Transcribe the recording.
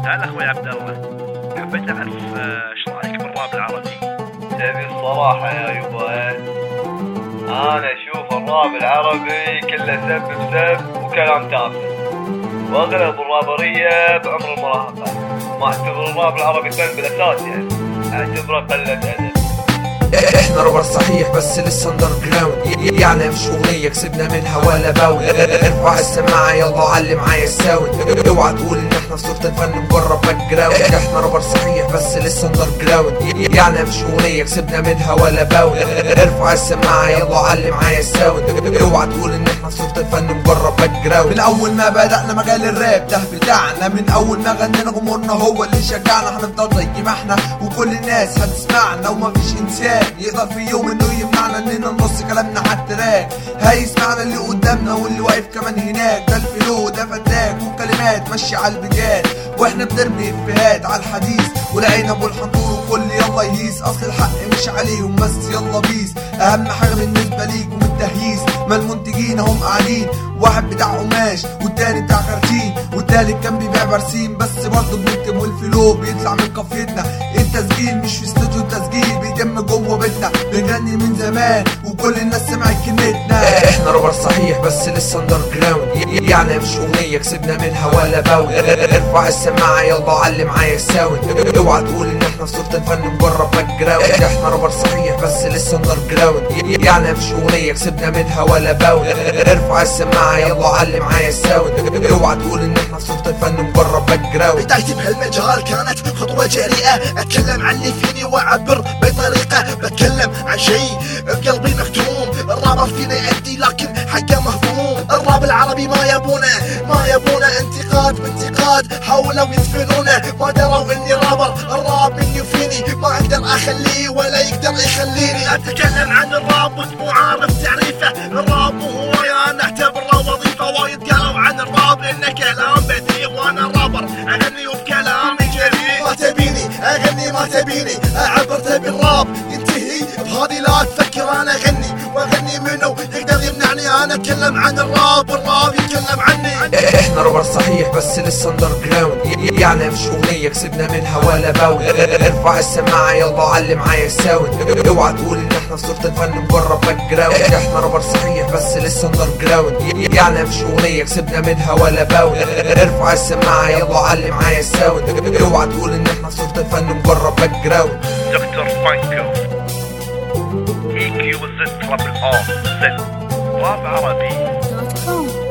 هلا اخوي عبد الله حبيت اعرف آه، ايش رايك بالراب العربي تبي الصراحة يا يبا أنا أشوف الراب العربي كله سب بسب وكلام تافه وأغلب الرابرية بعمر المراهقة ما أعتبر الراب العربي فن بالأساس يعني أعتبره قلة أدب احنا رابر صحيح بس لسه اندر جراوند يعني مش اغنيه كسبنا منها ولا باوند ارفع السماعه يلا علي معايا الساوند اوعى تقول ان احنا في صوره الفن مجرد باك جراوند احنا رابر صحيح بس لسه اندر جراوند يعني مش اغنيه كسبنا منها ولا باوند ارفع السماعه يلا علي معايا الساوند اوعى تقول ان احنا في صوره الفن مجرد باك جراوند من اول ما بدأنا مجال الراب ده بتاعنا من اول ما غنينا جمهورنا هو اللي شجعنا هنفضل زي ما احنا وكل الناس هتسمعنا ومفيش انسان يقدر في يوم انه يمنعنا اننا نبص كلامنا على التراك هيسمعنا اللي قدامنا واللي واقف كمان هناك ده الفلو ده فتاك وكلمات ماشية على البجاد واحنا بنرمي افيهات على الحديث والعنب والحنطور وكل يلا يهيس اصل الحق مش عليهم بس يلا بيس اهم حاجه بالنسبه ليكم التهييس ما المنتجين هم قاعدين واحد بتاع قماش والتاني بتاع كرتين والتالت كان بيبيع برسيم بس برضه بنكتب والفلو بيطلع من قافيتنا التسجيل مش في استوديو التسجيل بيتم جوه بيتنا بنغني من زمان وكل الناس سمعت كلمتنا احنا رابر صحيح بس لسه اندر جراوند يعني مش اغنيه كسبنا منها ولا باوند ارفع السماعه يلا علي معايا الساوند اوعى تقول ان احنا في صوره الفن مجرد باك جراوند احنا رابر صحيح بس لسه اندر جراوند يعني مش اغنيه كسبنا منها ولا باوند ارفع السماعه يلا علي معايا الساوند اوعى تقول ان احنا في صوره الفن مجرد باك جراوند بدايتي بهالمجال كانت خطوة جريئة أتكلم عن اللي فيني وأعبر بطريقة بتكلم عن شيء بقلبي مكتوم الرابر فينا يأدي لكن حقه مهضوم الراب العربي ما يبونه ما يبونه انتقاد بانتقاد حاولوا يدفنونه ما دروا اني رابر الراب مني وفيني ما اقدر اخليه ولا يقدر يخليني اتكلم عن الراب وانت مو عارف تعريفه الراب هواية انا اعتبره وظيفة وايد قالوا عن الراب انه كلام بذيء وانا رابر اغني وبكلامي جريء ما تبيني اغني ما تبيني اعبر تبي الراب ينتهي بهذه لا تفكر انا اغني واغني منه يقدر يمنعني انا اتكلم عن الراب والراب يتكلم عني احنا رابر صحيح بس لسه اندر جراوند يعني مش اغنيه كسبنا منها ولا باوند ارفع السماعه يلا علي معايا الساوند اوعى تقول ان احنا في صوره الفن مجرد باك جراوند احنا رابر صحيح بس لسه اندر جراوند يعني مش اغنيه كسبنا منها ولا باوند ارفع السماعه يلا علي معايا الساوند اوعى تقول ان احنا في صوره الفن مجرد باك جراوند دكتور فانكو اي كيو زد ترابل ار زد راب عربي دوت كوم